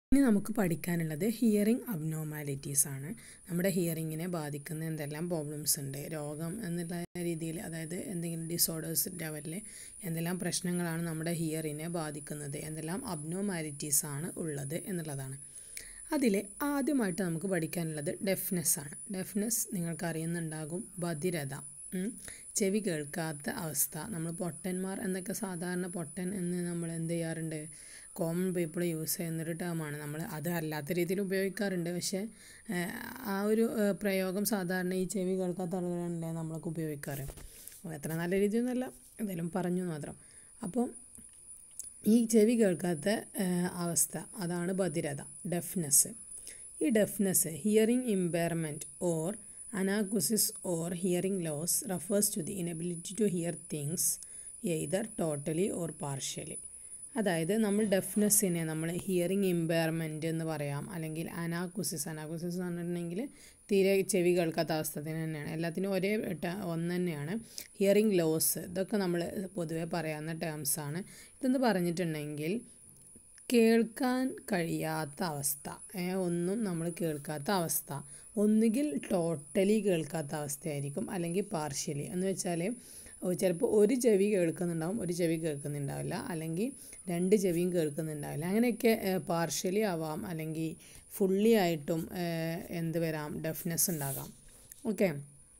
ഇനി നമുക്ക് പഠിക്കാനുള്ളത് ഹിയറിംഗ് അബ്നോർമാലിറ്റീസ് ആണ് നമ്മുടെ ഹിയറിങ്ങിനെ ബാധിക്കുന്ന എന്തെല്ലാം പ്രോബ്ലംസ് ഉണ്ട് രോഗം എന്നുള്ള രീതിയിൽ അതായത് എന്തെങ്കിലും ഡിസോർഡേഴ്സ് ലെവലിൽ എന്തെല്ലാം പ്രശ്നങ്ങളാണ് നമ്മുടെ ഹിയറിനെ ബാധിക്കുന്നത് എന്തെല്ലാം അബ്നോർമാലിറ്റീസ് ആണ് ഉള്ളത് എന്നുള്ളതാണ് അതിൽ ആദ്യമായിട്ട് നമുക്ക് പഠിക്കാനുള്ളത് ഡെഫ്നെസ് ആണ് ഡെഫ്നെസ് നിങ്ങൾക്ക് അറിയുന്നുണ്ടാകും ബധിരത ഉം. ചെവി കേൾക്കാത്ത അവസ്ഥ നമ്മൾ പൊട്ടന്മാർ എന്നൊക്കെ സാധാരണ പൊട്ടൻ എന്ന് നമ്മൾ എന്ത് ചെയ്യാറുണ്ട് കോമൺ പീപ്പിൾ യൂസ് ചെയ്യുന്നൊരു ടേമാണ് നമ്മൾ അത് അല്ലാത്ത രീതിയിൽ ഉപയോഗിക്കാറുണ്ട് പക്ഷേ ഏഹ്, ആ ഒരു ഏഹ്, പ്രയോഗം സാധാരണ ഈ ചെവി കേൾക്കാത്ത ആളുകളാണല്ലേ നമ്മളൊക്കെ ഉപയോഗിക്കാറ് അത് അത്ര നല്ല രീതിയൊന്നുമല്ല എന്തായാലും പറഞ്ഞു എന്ന് മാത്രം അപ്പം ഈ ചെവി കേൾക്കാത്ത ഏഹ്, അവസ്ഥ അതാണ് ബധിരത ഡെഫ്നെസ് ഈ deafness hearing impairment or anacusis or hearing loss refers to the inability to hear things either totally or partially അതായത് നമ്മൾ ഡെഫ്നെസ്സിനെ നമ്മൾ ഹിയറിംഗ് ഇമ്പയർമെൻറ്റ് എന്ന് പറയാം അല്ലെങ്കിൽ അനാക്കുസിസ് അനാക്കുസിസ് എന്ന് പറഞ്ഞിട്ടുണ്ടെങ്കിൽ തീരെ ചെവി കേൾക്കാത്ത അവസ്ഥത്തിന് തന്നെയാണ് എല്ലാത്തിനും ഒരേ ട- ഒന്ന് തന്നെയാണ് ഹിയറിംഗ് ലോസ് ഇതൊക്കെ നമ്മൾ പൊതുവെ പറയാവുന്ന ടേംസാണ് ഇതെന്ന് പറഞ്ഞിട്ടുണ്ടെങ്കിൽ കേൾക്കാൻ കഴിയാത്ത അവസ്ഥ ഏ, ഒന്നും നമ്മൾ കേൾക്കാത്ത അവസ്ഥ ഒന്നുകിൽ ടോട്ടലി കേൾക്കാത്ത അവസ്ഥയായിരിക്കും അല്ലെങ്കിൽ പാർഷ്യലി എന്ന് വെച്ചാൽ ചിലപ്പോൾ ഒരു ചെവി കേൾക്കുന്നുണ്ടാവും ഒരു ചെവി കേൾക്കുന്നുണ്ടാവില്ല അല്ലെങ്കിൽ രണ്ട് ചെവിയും കേൾക്കുന്നുണ്ടാവില്ല അങ്ങനെയൊക്കെ പാർഷ്യലി ആവാം അല്ലെങ്കിൽ ഫുള്ളി ആയിട്ടും ഏ, എന്ത് വരാം ഡെഫ്നെസ് ഉണ്ടാകാം ഓക്കെ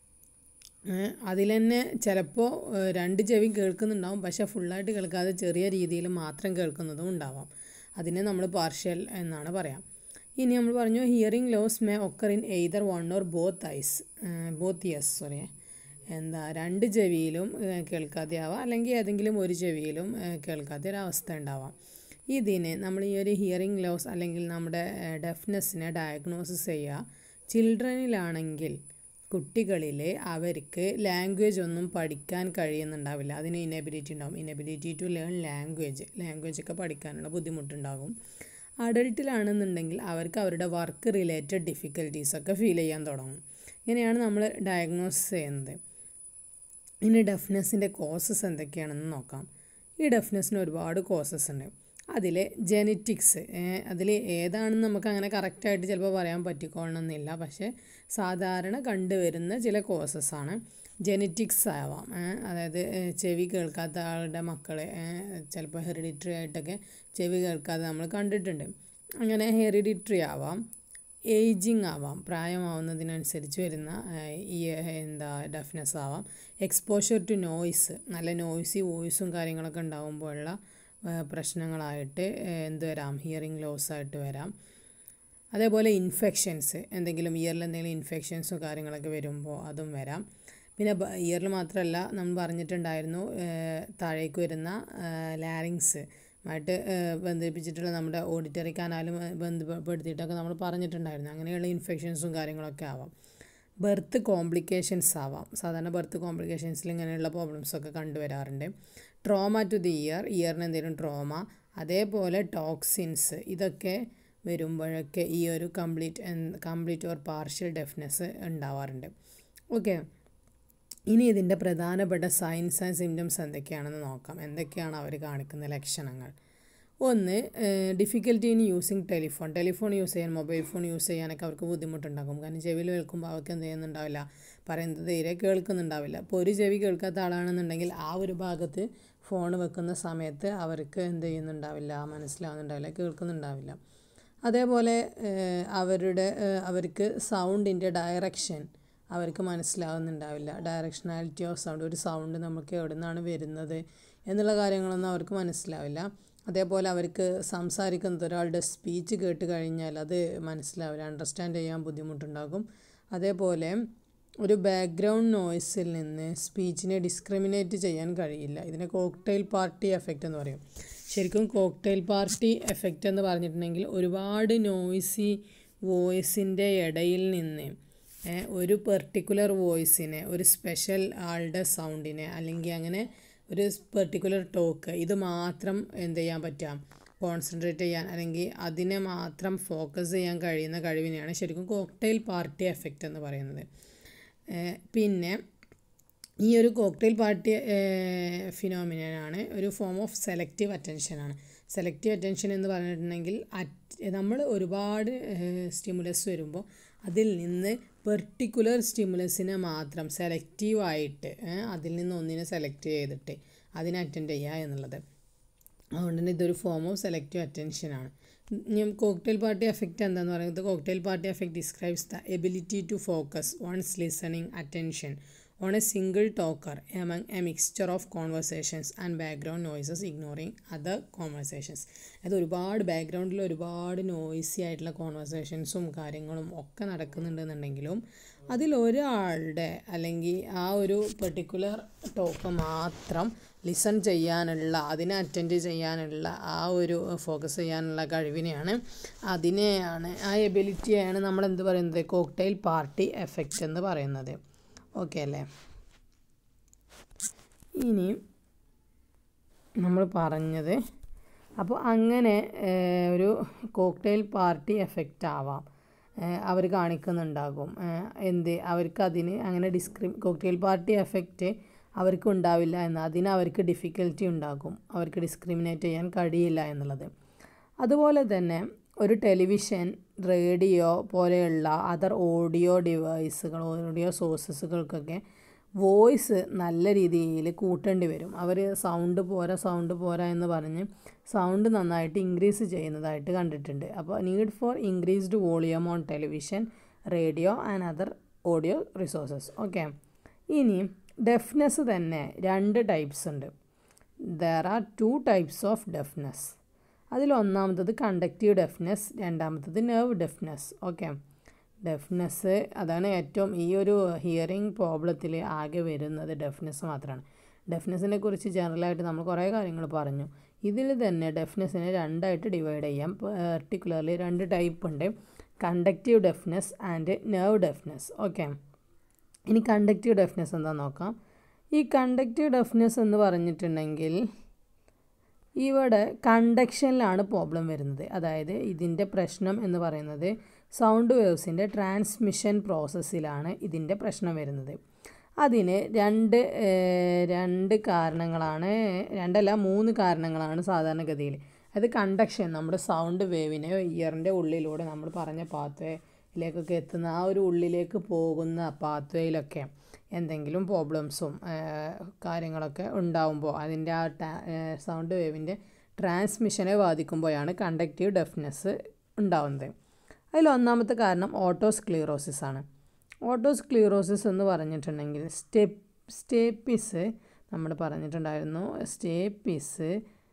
അതിൽ തന്നെ ചിലപ്പോൾ രണ്ട് ചെവി കേൾക്കുന്നുണ്ടാവും പക്ഷെ ഫുള്ളായിട്ട് കേൾക്കാതെ ചെറിയ രീതിയിൽ മാത്രം കേൾക്കുന്നതും ഉണ്ടാവാം അതിനെ നമ്മൾ പാർഷ്യൽ എന്നാണ് പറയാം ഇനി നമ്മൾ പറഞ്ഞു hearing loss may occur in either one or both eyes both ears sorry എന്താ രണ്ട് ചെവിയിലും ഏഹ്, കേൾക്കാതെ ആവാം അല്ലെങ്കിൽ ഏതെങ്കിലും ഒരു ചെവിയിലും ഏഹ്, കേൾക്കാത്ത ഒരു അവസ്ഥ ഉണ്ടാവാം ഇതിന് നമ്മൾ ഈ ഒരു ഹിയറിംഗ് ലോസ് അല്ലെങ്കിൽ നമ്മുടെ ഡെഫ്നെസ്സിനെ ഡയഗ്നോസിസ് ചെയ്യുക ചിൽഡ്രനിലാണെങ്കിൽ കുട്ടികളിൽ അവർക്ക് ലാംഗ്വേജ് ഒന്നും പഠിക്കാൻ കഴിയുന്നുണ്ടാവില്ല അതിന് ഇനബിലിറ്റി ഉണ്ടാവും inability to learn language language ഒക്കെ പഠിക്കാനുള്ള ബുദ്ധിമുട്ടുണ്ടാകും അഡൾട്ടിലാണെന്നുണ്ടെങ്കിൽ അവർക്ക് അവരുടെ വർക്ക് റിലേറ്റഡ് ഡിഫിക്കൽട്ടീസ് ഒക്കെ ഫീൽ ചെയ്യാൻ തുടങ്ങും ഇങ്ങനെയാണ് നമ്മൾ ഡയഗ്നോസ് ചെയ്യുന്നത് ഇനി ഡെഫ്നെസ്സിൻ്റെ കോസസ് എന്തൊക്കെയാണെന്ന് നോക്കാം ഈ ഡെഫ്നെസ്സിന് ഒരുപാട് കോസസ് ഉണ്ട് അതിൽ ജെനറ്റിക്സ് അതിൽ ഏതാണെന്ന് നമുക്ക് അങ്ങനെ കറക്റ്റായിട്ട് ചിലപ്പോൾ പറയാൻ പറ്റിക്കൊള്ളണമെന്നില്ല പക്ഷേ സാധാരണ കണ്ടുവരുന്ന ചില കോസസ് ആണ് ജെനറ്റിക്സ് ആവാം ഏ, അതായത് ഏ, ചെവി കേൾക്കാത്ത ആളുടെ മക്കളെ ചിലപ്പോൾ ഹെറിഡിറ്ററി ആയിട്ടൊക്കെ ചെവി കേൾക്കാതെ നമ്മൾ കണ്ടിട്ടുണ്ട് അങ്ങനെ ഹെറിഡിറ്ററി ആവാം ഏജിങ് ആവാം പ്രായമാവുന്നതിനനുസരിച്ച് വരുന്ന ആ, ഈ എന്താ ഡെഫ്നെസ് ആവാം എക്സ്പോഷർ ടു നോയ്സ് നല്ല നോയ്സി വോയിസും കാര്യങ്ങളൊക്കെ ഉണ്ടാകുമ്പോഴുള്ള ആ, പ്രശ്നങ്ങളായിട്ട് ആ, എന്ത് വരാം ഹിയറിംഗ് ലോസ് ആയിട്ട് വരാം അതേപോലെ ഇൻഫെക്ഷൻസ് എന്തെങ്കിലും ഇയറിൽ എന്തെങ്കിലും ഇൻഫെക്ഷൻസും കാര്യങ്ങളൊക്കെ വരുമ്പോൾ അതും വരാം പിന്നെ ഇയറിൽ മാത്രമല്ല നമ്മൾ പറഞ്ഞിട്ടുണ്ടായിരുന്നു ഏഹ്, താഴേക്ക് വരുന്ന ലാരിങ്സ് ആയിട്ട് ഏഹ്, ബന്ധിപ്പിച്ചിട്ടുള്ള നമ്മുടെ ഓഡിറ്ററി കനാലും ബന്ധപ്പെടുത്തിയിട്ടൊക്കെ നമ്മൾ പറഞ്ഞിട്ടുണ്ടായിരുന്നു അങ്ങനെയുള്ള ഇൻഫെക്ഷൻസും കാര്യങ്ങളൊക്കെ ആവാം ബർത്ത് കോംപ്ലിക്കേഷൻസ് ആവാം സാധാരണ ബർത്ത് കോംപ്ലിക്കേഷൻസിൽ ഇങ്ങനെയുള്ള പ്രോബ്ലംസ് ഒക്കെ കണ്ടുവരാറുണ്ട് ട്രോമ ടു ദി ഇയർ ഇയറിന് എന്തെങ്കിലും ട്രോമ അതേപോലെ ടോക്സിൻസ് ഇതൊക്കെ വരുമ്പോഴൊക്കെ ഈ ഒരു complete complete or partial deafness ഉണ്ടാവാറുണ്ട് ഓക്കെ ഇനി ഇതിൻ്റെ പ്രധാനപ്പെട്ട സൈൻസ് ആൻഡ് സിംറ്റംസ് എന്തൊക്കെയാണെന്ന് നോക്കാം എന്തൊക്കെയാണ് അവർ കാണിക്കുന്ന ലക്ഷണങ്ങൾ ഒന്ന് difficulty in using telephone telephone use ചെയ്യാൻ മൊബൈൽ ഫോൺ യൂസ് ചെയ്യാനൊക്കെ അവർക്ക് ബുദ്ധിമുട്ടുണ്ടാകും കാരണം ചെവിയിൽ കേൾക്കുമ്പോൾ അവർക്ക് എന്ത് ചെയ്യുന്നുണ്ടാവില്ല പറയുന്നത് തീരെ കേൾക്കുന്നുണ്ടാവില്ല ഇപ്പോൾ ഒരു ചെവി കേൾക്കാത്ത ആളാണെന്നുണ്ടെങ്കിൽ ആ ഒരു ഭാഗത്ത് ഫോൺ വെക്കുന്ന സമയത്ത് അവർക്ക് എന്ത് ചെയ്യുന്നുണ്ടാവില്ല മനസ്സിലാവുന്നുണ്ടാവില്ല കേൾക്കുന്നുണ്ടാവില്ല അതേപോലെ ഏഹ്, അവരുടെ ഏഹ്, അവർക്ക് സൗണ്ടിൻ്റെ ഡയറക്ഷൻ അവർക്ക് മനസ്സിലാവുന്നുണ്ടാവില്ല ഡയറക്ഷനാലിറ്റി ഓഫ് സൗണ്ട് ഒരു സൗണ്ട് നമുക്ക് എവിടെ നിന്നാണ് വരുന്നത് എന്നുള്ള കാര്യങ്ങളൊന്നും അവർക്ക് മനസ്സിലാവില്ല അതേപോലെ അവർക്ക് സംസാരിക്കുന്നത് ഒരാളുടെ സ്പീച്ച് കേട്ട് കഴിഞ്ഞാൽ അത് മനസ്സിലാവില്ല അണ്ടർസ്റ്റാൻഡ് ചെയ്യാൻ ബുദ്ധിമുട്ടുണ്ടാകും അതേപോലെ ഒരു ബാക്ക്ഗ്രൗണ്ട് നോയ്സിൽ നിന്ന് സ്പീച്ചിനെ ഡിസ്ക്രിമിനേറ്റ് ചെയ്യാൻ കഴിയില്ല ഇതിനെ കോക്ടെയിൽ പാർട്ടി എഫക്റ്റ് എന്ന് പറയും ശരിക്കും കോക്ടെയിൽ പാർട്ടി എഫക്റ്റ് എന്ന് പറഞ്ഞിട്ടുണ്ടെങ്കിൽ ഒരുപാട് നോയ്സി വോയിസിൻ്റെ ഇടയിൽ നിന്ന് ഏ, ഒരു പെർട്ടിക്കുലർ വോയിസിനെ ഒരു സ്പെഷ്യൽ ആളുടെ സൗണ്ടിനെ അല്ലെങ്കിൽ അങ്ങനെ ഒരു പെർട്ടിക്കുലർ ടോക്ക് ഇത് മാത്രം എന്ത് ചെയ്യാൻ പറ്റാം കോൺസെൻട്രേറ്റ് ചെയ്യാൻ അല്ലെങ്കിൽ അതിനെ മാത്രം ഫോക്കസ് ചെയ്യാൻ കഴിയുന്ന കഴിവിനെയാണ് ശരിക്കും കോക്ടെയിൽ പാർട്ടി എഫക്റ്റ് എന്ന് പറയുന്നത് ഏ, പിന്നെ ഈ ഒരു കോക്ടെയിൽ പാർട്ടി ഫിനോമിനാണ് ഒരു ഫോം ഓഫ് സെലക്റ്റീവ് അറ്റൻഷനാണ് സെലക്റ്റീവ് അറ്റൻഷൻ എന്ന് പറഞ്ഞിട്ടുണ്ടെങ്കിൽ നമ്മൾ ഒരുപാട് സ്റ്റിമുലസ് വരുമ്പോൾ അതിൽ നിന്ന് പെർട്ടിക്കുലർ സ്റ്റിമുലസിനെ മാത്രം സെലക്റ്റീവായിട്ട് അതിൽ നിന്ന് ഒന്നിനെ സെലക്ട് ചെയ്തിട്ട് അതിനെ അറ്റൻഡ് ചെയ്യുക എന്നുള്ളത് അതുകൊണ്ട് തന്നെ ഇതൊരു ഫോം ഓഫ് സെലക്റ്റീവ് അറ്റൻഷനാണ് ഞാൻ കോക്ടെയിൽ പാർട്ടി എഫക്റ്റ് എന്താണെന്ന് പറയുന്നത് cocktail party effect describes the ability to focus one's listening attention on a single talker among a mixture of conversations and background noises ignoring other conversations അത് ഒരുപാട് ബാക്ക്ഗ്രൗണ്ടിൽ ഒരുപാട് noisy ആയിട്ടുള്ള കോൺവെർസേഷൻസും കാര്യങ്ങളും ഒക്കെ നടക്കുന്നുണ്ടെന്നുണ്ടെങ്കിലും അതിൽ ഒരാളുടെ അല്ലെങ്കിൽ ആ ഒരു പെർട്ടിക്കുലർ ടോക്ക് മാത്രം ലിസൺ ചെയ്യാനുള്ള അതിനെ അറ്റൻഡ് ചെയ്യാനുള്ള ആ ഒരു ഫോക്കസ് ചെയ്യാനുള്ള കഴിവിനെയാണ് അതിനെയാണ് ആ എബിലിറ്റിയാണ് നമ്മൾ എന്ത് പറയുന്നത് കോക്ടെയിൽ പാർട്ടി എഫക്റ്റ് എന്ന് പറയുന്നത് ഓക്കെ അല്ലേ ഇനി നമ്മൾ പറഞ്ഞത് അപ്പോൾ അങ്ങനെ ഒരു കോക്ടെയിൽ പാർട്ടി എഫക്റ്റ് ആവാം അവർ കാണിക്കുന്നുണ്ടാകും എന്ത് അവർക്ക് അതിന് അങ്ങനെ ഡിസ്ക്രി കോക്ടെയിൽ പാർട്ടി എഫക്റ്റ് അവർക്ക് ഉണ്ടാവില്ല എന്ന് അതിന് അവർക്ക് ഡിഫിക്കൽറ്റി ഉണ്ടാകും അവർക്ക് ഡിസ്ക്രിമിനേറ്റ് ചെയ്യാൻ കഴിയില്ല എന്നുള്ളത് അതുപോലെ തന്നെ ഒരു ടെലിവിഷൻ റേഡിയോ പോലെയുള്ള അതർ ഓഡിയോ ഡിവൈസുകൾ ഓഡിയോ സോഴ്സസുകൾക്കൊക്കെ വോയിസ് നല്ല രീതിയിൽ കൂട്ടേണ്ടി വരും അവർ സൗണ്ട് പോരാ സൗണ്ട് പോരാ എന്ന് പറഞ്ഞ് സൗണ്ട് നന്നായിട്ട് ഇൻക്രീസ് ചെയ്യുന്നതായിട്ട് കണ്ടിട്ടുണ്ട് അപ്പോൾ need for increased volume on television radio and other audio resources okay ഇനി ഡെഫ്നെസ് തന്നെ രണ്ട് ടൈപ്സ് ഉണ്ട് there are two types of deafness അതിലൊന്നാമത്തത് കണ്ടക്റ്റീവ് ഡെഫ്നെസ് രണ്ടാമത്തത് നെർവ് ഡെഫ്നെസ് ഓക്കെ ഡെഫ്നെസ് അതാണ് ഏറ്റവും ഈ ഒരു ഹിയറിംഗ് പ്രോബ്ലത്തിൽ ആകെ വരുന്നത് ഡെഫ്നെസ് മാത്രമാണ് ഡെഫ്നെസ്സിനെ കുറിച്ച് ജനറലായിട്ട് നമ്മൾ കുറേ കാര്യങ്ങൾ പറഞ്ഞു ഇതിൽ തന്നെ ഡെഫ്നെസ്സിനെ രണ്ടായിട്ട് ഡിവൈഡ് ചെയ്യാം പെർട്ടിക്കുലർലി രണ്ട് ടൈപ്പ് ഉണ്ട് conductive deafness and nerve deafness okay ഇനി കണ്ടക്റ്റീവ് ഡെഫ്നെസ് എന്താണെന്ന് നോക്കാം ഈ കണ്ടക്റ്റീവ് ഡെഫ്നെസ് എന്ന് പറഞ്ഞിട്ടുണ്ടെങ്കിൽ ഇവിടെ കണ്ടക്ഷനിലാണ് പ്രോബ്ലം വരുന്നത് അതായത് ഇതിൻ്റെ പ്രശ്നം എന്ന് പറയുന്നത് സൗണ്ട് വേവ്സിൻ്റെ ട്രാൻസ്മിഷൻ പ്രോസസ്സിലാണ് ഇതിൻ്റെ പ്രശ്നം വരുന്നത് അതിന് രണ്ട് രണ്ട് കാരണങ്ങളാണ് രണ്ടല്ല മൂന്ന് കാരണങ്ങളാണ് സാധാരണഗതിയിൽ അത് കണ്ടക്ഷൻ നമ്മുടെ സൗണ്ട് വേവിനെ ഇയറിൻ്റെ ഉള്ളിലൂടെ നമ്മൾ പറഞ്ഞ പാത്വേയിലേക്കൊക്കെ എത്തുന്ന ആ ഒരു ഉള്ളിലേക്ക് പോകുന്ന പാത്വേയിലൊക്കെ എന്തെങ്കിലും പ്രോബ്ലംസും കാര്യങ്ങളൊക്കെ ഉണ്ടാവുമ്പോൾ അതിൻ്റെ ആ സൗണ്ട് വേവിൻ്റെ ട്രാൻസ്മിഷനെ ബാധിക്കുമ്പോഴാണ് കണ്ടക്റ്റീവ് ഡെഫ്നെസ് ഉണ്ടാവുന്നത് അതിൽ ഒന്നാമത്തെ കാരണം ഓട്ടോസ്ക്ലീറോസിസ് ആണ് ഓട്ടോസ്ക്ലീറോസിസ് എന്ന് പറഞ്ഞിട്ടുണ്ടെങ്കിൽ സ്റ്റെപ്പ് സ്റ്റേപ്പിസ് നമ്മൾ പറഞ്ഞിട്ടുണ്ടായിരുന്നു സ്റ്റേപ്പിസ്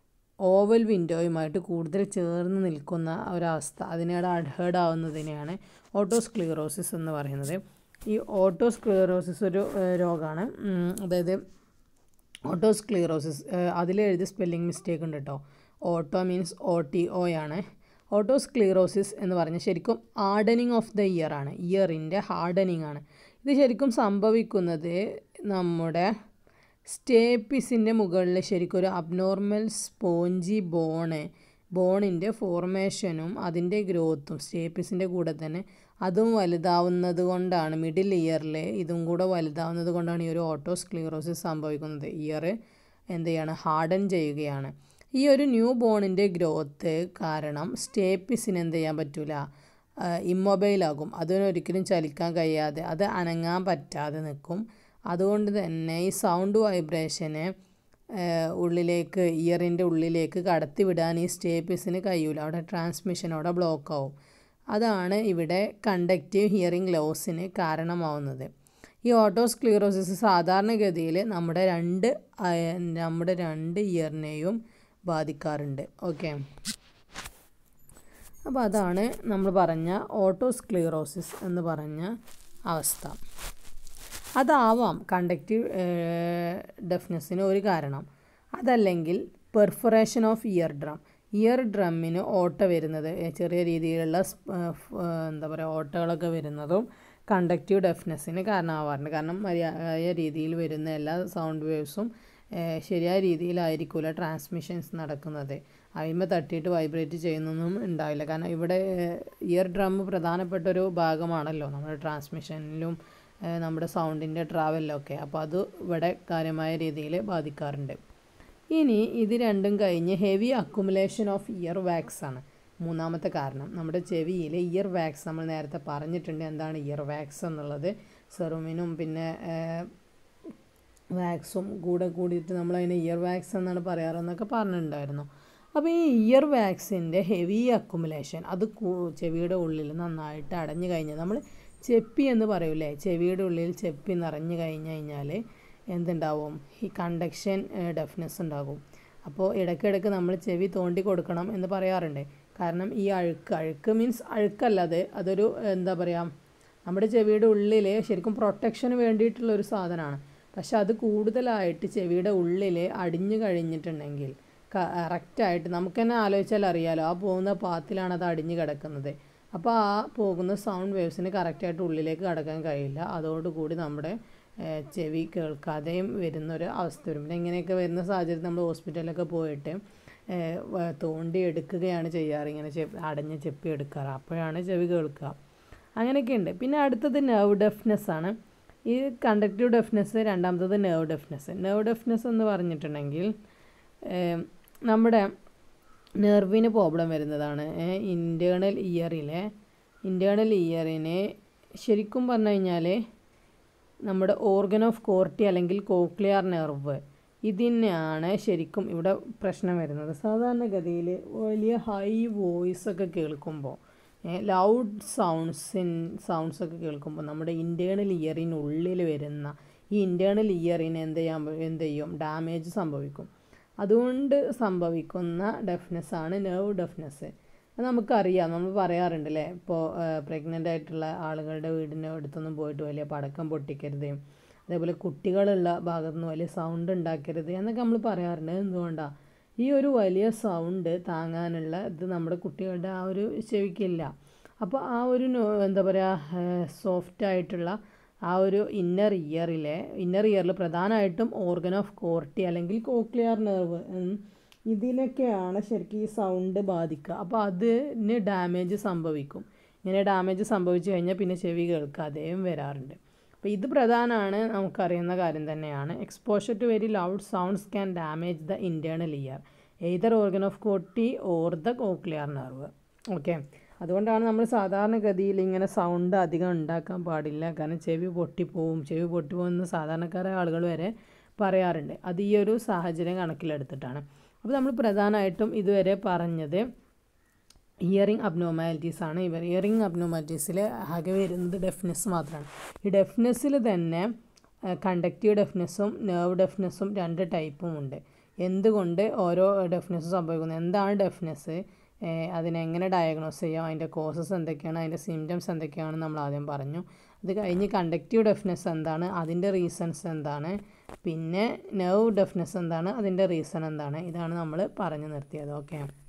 ഓവൽ വിൻഡോയുമായിട്ട് കൂടുതൽ ചേർന്ന് നിൽക്കുന്ന ഒരവസ്ഥ അതിനോട് അഡ്ഹേർഡ് ആവുന്നതിനെയാണ് ഓട്ടോസ്ക്ലീറോസിസ് എന്ന് പറയുന്നത് ഈ ഓട്ടോസ്ക്ലീറോസിസ് ഒരു രോഗമാണ് അതായത് ഓട്ടോസ്ക്ലീറോസിസ് അതിലെഴുതി സ്പെല്ലിംഗ് മിസ്റ്റേക്ക് ഉണ്ട് കേട്ടോ oto means O T O ആണ് ഓട്ടോസ്ക്ലീറോസിസ് എന്ന് പറഞ്ഞാൽ ശരിക്കും ഹാർഡനിങ് ഓഫ് ദ ഇയർ ആണ് ഇയറിൻ്റെ ഹാർഡനിങ് ആണ് ഇത് ശരിക്കും സംഭവിക്കുന്നത് നമ്മുടെ സ്റ്റേപ്പിസിൻ്റെ മുകളിൽ ശരിക്കും ഒരു അബ്നോർമൽ സ്പോഞ്ചി ബോണ് ബോണിൻ്റെ ഫോർമേഷനും അതിൻ്റെ ഗ്രോത്തും സ്റ്റേപ്പിസിൻ്റെ കൂടെ തന്നെ അതും വലുതാവുന്നത് കൊണ്ടാണ് മിഡിൽ ഇയറിൽ ഇതും കൂടെ വലുതാവുന്നത് കൊണ്ടാണ് ഈ ഒരു ഓട്ടോസ്ക്ലീറോസിസ് സംഭവിക്കുന്നത് ഇയർ എന്ത് ചെയ്യാണ് ഹാർഡൻ ചെയ്യുകയാണ് ഈ ഒരു ന്യൂ ബോണിൻ്റെ ഗ്രോത്ത് കാരണം സ്റ്റേപ്പിസിന് എന്ത് ചെയ്യാൻ പറ്റില്ല ഇമ്മൊബൈലാകും അതിനൊരിക്കലും ചലിക്കാൻ കഴിയാതെ അത് അനങ്ങാൻ പറ്റാതെ നിൽക്കും അതുകൊണ്ട് തന്നെ ഈ സൗണ്ട് വൈബ്രേഷന് ഉള്ളിലേക്ക് ഇയറിൻ്റെ ഉള്ളിലേക്ക് കടത്തിവിടാൻ ഈ സ്റ്റേപ്പിസിന് കഴിയൂല അവിടെ ട്രാൻസ്മിഷൻ അവിടെ ബ്ലോക്ക് ആവും അതാണ് ഇവിടെ കണ്ടക്റ്റീവ് ഹിയറിംഗ് ലോസിന് കാരണമാവുന്നത് ഈ ഓട്ടോസ്ക്ലീറോസിസ് സാധാരണഗതിയിൽ നമ്മുടെ രണ്ട് നമ്മുടെ രണ്ട് ഇയറിനെയും ബാധിക്കാറുണ്ട് ഓക്കെ അപ്പോൾ അതാണ് നമ്മൾ പറഞ്ഞ ഓട്ടോസ്ക്ലീറോസിസ് എന്ന് പറഞ്ഞ അവസ്ഥ അതാവാം കണ്ടക്റ്റീവ് ഡെഫ്നെസ്സിന് ഒരു കാരണം അതല്ലെങ്കിൽ perforation of ear drum ear ഡ്രമ്മിന് ഓട്ട വരുന്നത് ചെറിയ രീതിയിലുള്ള എന്താ പറയുക ഓട്ടകളൊക്കെ വരുന്നതും കണ്ടക്റ്റീവ് ഡെഫ്നെസ്സിന് കാരണമാവാറുണ്ട് കാരണം മര്യാദ രീതിയിൽ വരുന്ന എല്ലാ സൗണ്ട് വേവ്സും ശരിയായ രീതിയിലായിരിക്കില്ല ട്രാൻസ്മിഷൻസ് നടക്കുന്നത് അതിന്മേൽ തട്ടിയിട്ട് വൈബ്രേറ്റ് ചെയ്യുന്നൊന്നും ഉണ്ടാവില്ല കാരണം ഇവിടെ ഇയർ ഡ്രം പ്രധാനപ്പെട്ട ഒരു ഭാഗമാണല്ലോ നമ്മുടെ ട്രാൻസ്മിഷനിലും നമ്മുടെ സൗണ്ടിൻ്റെ ട്രാവലിലൊക്കെ അപ്പോൾ അത് ഇവിടെ കാര്യമായ രീതിയിൽ ബാധിക്കാറുണ്ട് ഇനി ഇത് രണ്ടും കഴിഞ്ഞ് heavy accumulation of ear wax ആണ് മൂന്നാമത്തെ കാരണം നമ്മുടെ ചെവിയിൽ ഇയർ വാക്സ് നമ്മൾ നേരത്തെ പറഞ്ഞിട്ടുണ്ട് എന്താണ് ഇയർ വാക്സ് എന്നുള്ളത് സെറുമിനും പിന്നെ വാക്സും കൂടെ കൂടിയിട്ട് നമ്മൾ അതിനെ ഇയർ വാക്സ് എന്നാണ് പറയാറെന്നൊക്കെ പറഞ്ഞിട്ടുണ്ടായിരുന്നു അപ്പോൾ ഈ ഇയർ വാക്സിൻ്റെ ഹെവി അക്കുമുലേഷൻ അത് ചെവിയുടെ ഉള്ളിൽ നന്നായിട്ട് അടഞ്ഞു കഴിഞ്ഞാൽ നമ്മൾ ചെപ്പി എന്ന് പറയൂലേ ചെവിയുടെ ഉള്ളിൽ ചെപ്പി നിറഞ്ഞു കഴിഞ്ഞ് കഴിഞ്ഞാൽ എന്തുണ്ടാവും ഈ കണ്ടക്ഷൻ ഡെഫ്നെസ് ഉണ്ടാകും അപ്പോൾ ഇടയ്ക്കിടയ്ക്ക് നമ്മൾ ചെവി തോണ്ടി കൊടുക്കണം എന്ന് പറയാറുണ്ട് കാരണം ഈ അഴുക്ക് അഴുക്ക് മീൻസ് അഴുക്കല്ലാതെ അതൊരു എന്താ പറയുക നമ്മുടെ ചെവിയുടെ ഉള്ളിൽ ശരിക്കും പ്രൊട്ടക്ഷന് വേണ്ടിയിട്ടുള്ള ഒരു സാധനമാണ് പക്ഷെ അത് കൂടുതലായിട്ട് ചെവിയുടെ ഉള്ളിൽ അടിഞ്ഞു കഴിഞ്ഞിട്ടുണ്ടെങ്കിൽ കറക്റ്റായിട്ട് നമുക്ക് തന്നെ ആലോചിച്ചാൽ അറിയാലോ ആ പോകുന്ന പാത്തിലാണ് അത് അടിഞ്ഞു കിടക്കുന്നത് അപ്പോൾ ആ പോകുന്ന സൗണ്ട് വേവ്സിന് കറക്റ്റായിട്ട് ഉള്ളിലേക്ക് കടക്കാൻ കഴിയില്ല അതോടുകൂടി നമ്മുടെ ചെവി കേൾക്കാതെയും വരുന്നൊരു അവസ്ഥ വരും പിന്നെ ഇങ്ങനെയൊക്കെ വരുന്ന സാഹചര്യത്തിൽ നമ്മൾ ഹോസ്പിറ്റലിലൊക്കെ പോയിട്ട് തോണ്ടി എടുക്കുകയാണ് ചെയ്യാറ് ഇങ്ങനെ ചെപ്പി അടഞ്ഞ ചെപ്പി എടുക്കാറ് അപ്പോഴാണ് ചെവി കേൾക്കുക അങ്ങനെയൊക്കെ ഉണ്ട് പിന്നെ അടുത്തത് നെർവ് ഡെഫ്നെസ് ആണ് ഈ കണ്ടക്റ്റീവ് ഡെഫ്നെസ് രണ്ടാമത്തത് നെർവ് ഡെഫ്നെസ് നെർവ് ഡെഫ്നെസ് എന്ന് പറഞ്ഞിട്ടുണ്ടെങ്കിൽ നമ്മുടെ നെർവിന് പ്രോബ്ലം വരുന്നതാണ് ഇൻറ്റേർണൽ ഇയറിലെ ഇൻറ്റേർണൽ ഇയറിനെ ശരിക്കും പറഞ്ഞു കഴിഞ്ഞാൽ നമ്മുടെ ഓർഗൻ ഓഫ് കോർട്ടി അല്ലെങ്കിൽ കോക്ലിയർ നെർവ് ഇതിനാണ് ശരിക്കും ഇവിടെ പ്രശ്നം വരുന്നത് സാധാരണഗതിയിൽ വലിയ ഹൈ വോയിസ് ഒക്കെ കേൾക്കുമ്പോൾ ലൗഡ് സൗണ്ട്സിൻ സൗണ്ട്സ് ഒക്കെ കേൾക്കുമ്പോൾ നമ്മുടെ ഇൻറ്റേർണൽ ഇയറിനുള്ളിൽ വരുന്ന ഈ ഇൻറ്റേർണൽ ഇയറിന് എന്ത് ചെയ്യാൻ എന്ത് ചെയ്യും ഡാമേജ് സംഭവിക്കും അതുകൊണ്ട് സംഭവിക്കുന്ന ഡെഫ്നെസ് ആണ് നെർവ് ഡെഫ്നെസ് അത് നമുക്കറിയാം നമ്മൾ പറയാറുണ്ട് അല്ലേ ഇപ്പോൾ പ്രഗ്നൻ്റ് ആയിട്ടുള്ള ആളുകളുടെ വീടിൻ്റെ അടുത്തൊന്നും പോയിട്ട് വലിയ പടക്കം പൊട്ടിക്കരുത് അതേപോലെ കുട്ടികളുള്ള ഭാഗത്തുനിന്ന് വലിയ സൗണ്ട് ഉണ്ടാക്കരുത് എന്നൊക്കെ നമ്മൾ പറയാറുണ്ട് എന്തുകൊണ്ടാണ് ഈ ഒരു വലിയ സൗണ്ട് താങ്ങാനുള്ള ഇത് നമ്മുടെ കുട്ടികളുടെ ആ ഒരു ചെവിക്കില്ല അപ്പോൾ ആ ഒരു എന്താ പറയുക സോഫ്റ്റ് ആയിട്ടുള്ള ആ ഒരു ഇന്നർ ഇയറിലെ ഇന്നർ ഇയറിൽ പ്രധാനമായിട്ടും ഓർഗൻ ഓഫ് കോർട്ടി അല്ലെങ്കിൽ കോക്ലിയർ നെർവ് ഇതിനൊക്കെയാണ് ശരിക്കും ഈ സൗണ്ട് ബാധിക്കുക അപ്പോൾ അതിന് ഡാമേജ് സംഭവിക്കും ഇങ്ങനെ ഡാമേജ് സംഭവിച്ചു കഴിഞ്ഞാൽ പിന്നെ ചെവി കേൾക്കാതെയും വരാറുണ്ട് അപ്പോൾ ഇത് പ്രധാനമാണ് നമുക്കറിയുന്ന കാര്യം തന്നെയാണ് exposure to very loud sounds can damage the internal ear either organ of Corti or the cochlear nerve okay അതുകൊണ്ടാണ് നമ്മൾ സാധാരണഗതിയിൽ ഇങ്ങനെ സൗണ്ട് അധികം ഉണ്ടാക്കാൻ പാടില്ല കാരണം ചെവി പൊട്ടിപ്പോവും ചെവി പൊട്ടിപ്പോകുന്ന സാധാരണക്കാരായ ആളുകൾ വരെ പറയാറുണ്ട് അത് ഈ ഒരു സാഹചര്യം കണക്കിലെടുത്തിട്ടാണ് അപ്പോൾ നമ്മൾ പ്രധാനമായിട്ടും ഇതുവരെ പറഞ്ഞത് ഹിയറിംഗ് അബ്നോമാലിറ്റീസ് ആണ് ഇവർ ഹിയറിംഗ് അബ്നോമാലിറ്റീസിൽ ആകെ വരുന്നത് ഡെഫ്നെസ് മാത്രമാണ് ഈ ഡെഫ്നെസ്സിൽ തന്നെ കണ്ടക്റ്റീവ് ഡെഫ്നെസ്സും നെർവ് ഡെഫ്നെസ്സും രണ്ട് ടൈപ്പും ഉണ്ട് എന്തുകൊണ്ട് ഓരോ ഡെഫ്നെസ്സും സംഭവിക്കുന്നത് എന്താണ് ഡെഫ്നെസ് അതിനെങ്ങനെ ഡയഗ്നോസ് ചെയ്യാം അതിൻ്റെ കോസസ് എന്തൊക്കെയാണ് അതിൻ്റെ സിംറ്റംസ് എന്തൊക്കെയാണ് നമ്മൾ ആദ്യം പറഞ്ഞു അത് കഴിഞ്ഞ് കണ്ടക്റ്റീവ് ഡെഫ്നെസ് എന്താണ് അതിൻ്റെ റീസൺസ് എന്താണ് പിന്നെ നെർവ് ഡെഫ്നെസ് എന്താണ് അതിൻ്റെ റീസൺ എന്താണ് ഇതാണ് നമ്മൾ പറഞ്ഞു നിർത്തിയത് ഓക്കെ